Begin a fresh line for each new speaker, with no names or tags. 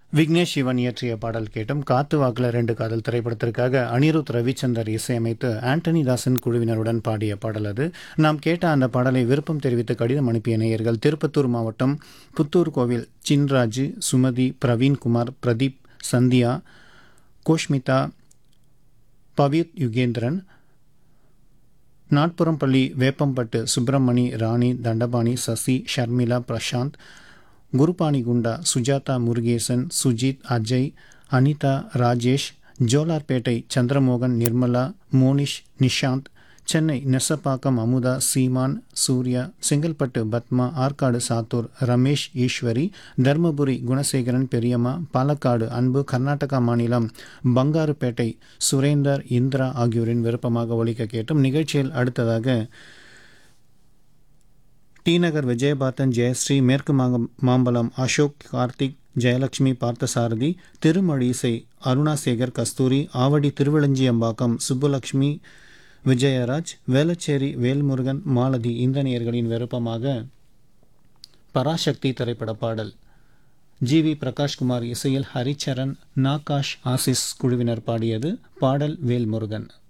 விக்னேஷ் சிவன் இயற்றிய பாடல் கேட்டும் காத்து வாக்குல ரெண்டு காதல் திரைப்படத்திற்காக அனிருத் ரவிச்சந்தர் இசையமைத்து ஆண்டனி தாசன் குழுவினருடன் பாடிய பாடல் அது நாம் கேட்ட அந்த பாடலை விருப்பம் தெரிவித்து கடிதம் அனுப்பிய நேயர்கள் திருப்பத்தூர் மாவட்டம் புத்தூர் கோவில் சின்ராஜு சுமதி பிரவீன்குமார் பிரதீப் சந்தியா கோஷ்மிதா பவித் யுகேந்திரன் நாட்புறம்பள்ளி வேப்பம்பட்டு சுப்பிரமணி ராணி தண்டபாணி சசி ஷர்மிளா பிரசாந்த் குருபானி குண்டா சுஜாதா முருகேசன் சுஜித் அஜய் அனிதா ராஜேஷ் ஜோலார்பேட்டை சந்திரமோகன் நிர்மலா மோனிஷ் நிஷாந்த் சென்னை நெசப்பாக்கம் அமுதா சீமான் சூர்யா செங்கல்பட்டு பத்மா ஆற்காடு சாத்தூர் ரமேஷ் ஈஸ்வரி தர்மபுரி குணசேகரன் பெரியம்மா பாலக்காடு அன்பு கர்நாடகா மாநிலம் பங்காருப்பேட்டை சுரேந்தர் இந்திரா ஆகியோரின் விருப்பமாக ஒழிக்க கேட்டும் நிகழ்ச்சியில் அடுத்ததாக டி நகர் விஜயபாத்தன் ஜெயஸ்ரீ மேற்கு மாங்க- மாம்பலம் அசோக் கார்த்திக் ஜெயலட்சுமி பார்த்தசாரதி திருமழிசை அருணாசேகர் கஸ்தூரி ஆவடி திருவிளஞ்சியம்பாக்கம் சுப்புலட்சுமி விஜயராஜ் வேளச்சேரி வேல்முருகன் மாலதி இந்த நேயர்களின் விருப்பமாக பராசக்தி திரைப்பட பாடல் ஜி வி பிரகாஷ்குமார் இசையில் ஹரிச்சரன் நாகாஷ் ஆசிஸ் குழுவினர் பாடியது பாடல் வேல்முருகன்